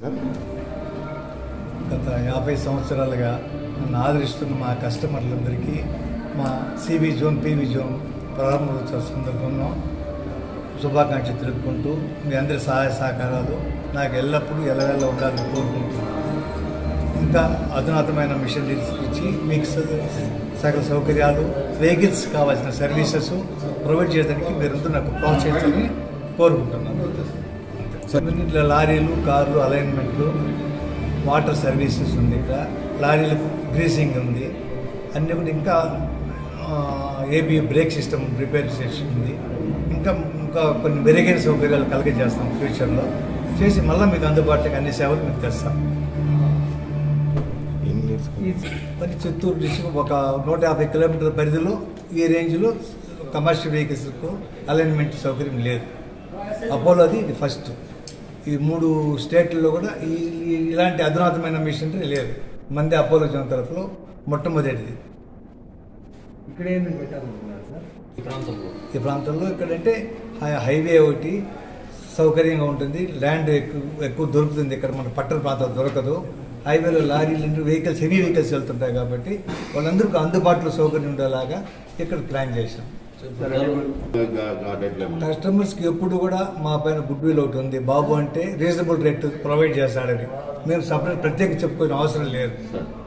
గత యాభై సంవత్సరాలుగా నన్ను ఆదరిస్తున్న మా కస్టమర్లందరికీ మా సివి జోన్ పివి జోన్ ప్రారంభోత్సవ సందర్భంలో శుభాకాంక్షలు తెలుపుకుంటూ మీ అందరి సహాయ సహకారాలు నాకు ఎల్లప్పుడూ ఎల్లవెల్ల ఉండాలని కోరుకుంటున్నాను ఇంకా అధునాతమైన మిషనరీస్ ఇచ్చి మీకు స- సకల సౌకర్యాలు వెహికల్స్ కావాల్సిన సర్వీసెస్ ప్రొవైడ్ చేయడానికి మీరందరూ నాకు ప్రోత్సహించాలని కోరుకుంటున్నాను ఇట్లా లారీలు కార్లు అలైన్మెంట్లు వాటర్ సర్వీసెస్ ఉంది ఇక్కడ లారీలకు గ్రీసింగ్ ఉంది అన్నీ కూడా ఇంకా ఏబీ బ్రేక్ సిస్టమ్ రిపేర్ చేసి ఉంది ఇంకా ఇంకా కొన్ని మెరుగైన సౌకర్యాలు కలిగజేస్తాం ఫ్యూచర్లో చేసి మళ్ళీ మీకు అందుబాటులోకి అన్ని సేవలు మీకు తెస్తాం ఈ మరి చిత్తూరు డిస్ట్రిక్ట్ ఒక నూట యాభై కిలోమీటర్ల పరిధిలో ఈ రేంజ్లో కమర్షియల్ వెహికల్స్కు అలైన్మెంట్ సౌకర్యం లేదు అపోలోది ఇది ఫస్ట్ ఈ మూడు స్టేట్లలో కూడా ఈ ఈ- ఇలాంటి అధునాతమైన మిషనరీ లేదు మంది అపోలో జోన్ తరఫులో మొట్టమొదటిది ఇక్కడ ఏమేమి పెట్టాలనుకున్నారు సార్ ఈ ప్రాంతంలో ఈ ప్రాంతంలో ఇక్కడంటే హై- హైవే ఒకటి సౌకర్యంగా ఉంటుంది ల్యాండ్ ఎక్కువ ఎక్కువ దొరుకుతుంది ఇక్కడ మన పట్టణ ప్రాంతం దొరకదు హైవేలో లారీలు అంటే వెహికల్స్ హెవీ వెహికల్స్ వెళ్తుంటాయి కాబట్టి వాళ్ళందరికీ అందుబాటులో సౌకర్యం ఉండేలాగా ఇక్కడ ప్లాన్ చేశాం కస్టమర్స్కి ఎప్పుడు కూడా మా పైన గుడ్ విల్ ఒకటి ఉంది బాబు అంటే రీజనబుల్ రేట్ ప్రొవైడ్ చేస్తాడని మేము సపరేట్ ప్రత్యేకంగా చెప్పుకునే అవసరం లేదు